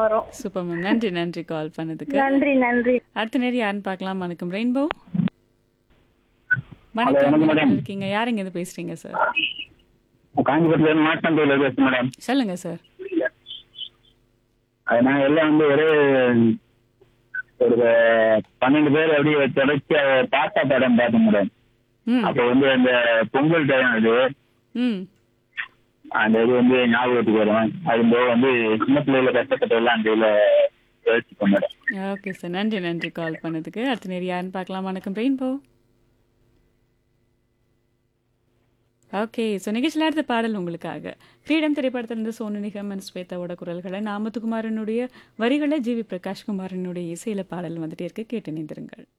வரும் super ma'am நன்றி நன்றி கால் பண்ணதுக்கு நன்றி நன்றி அடுத்த நேரம் யாருன்னு பார்க்கலாம் வணக்கம் ரெயின்போ வணக்கம் வணக்கம் மேடம். இருக்கீங்க யாருங்க இது பேசுறீங்க சார் காஞ்சிபுரத்துல இருந்து மாட்டாந்தூர்ல பேசுறேன் மேடம் சொல்லுங்க சார் அது நாங்க எல்லாம் வந்து ஒரே ஒரு பன்னெண்டு பேர் அப்படியே தொடர்ச்சியா தாத்தா படம் பார்த்தோம் மேடம் ம் அப்ப வந்து அந்த பொங்கல் டைம் அது ம் அந்த இது வந்து ஞாபகத்துக்கு வரும் அது போக வந்து சின்ன பிள்ளைல கஷ்டப்பட்ட எல்லாம் அந்த இதுல யோசிப்போம் மேடம் ஓகே சார் நன்றி நன்றி கால் பண்ணதுக்கு அடுத்த நேரம் யாருன்னு பார்க்கலாம் வணக்கம் ரெயின்போ ஓகே ஸோ நிகழ்ச்சியில் அடுத்த பாடல் உங்களுக்காக ஃப்ரீடம் திரைப்படத்திலிருந்து சோனு நிகம் அண்ட் ஸ்வேதாவோட குரல்களை நாமத்துக்குமாரனுடைய வரிகளை ஜிவி பிரகாஷ்குமாரனுடைய இசையில பாடல் வந்துட்டே இருக்க கேட்டு நிந்திருங்கள்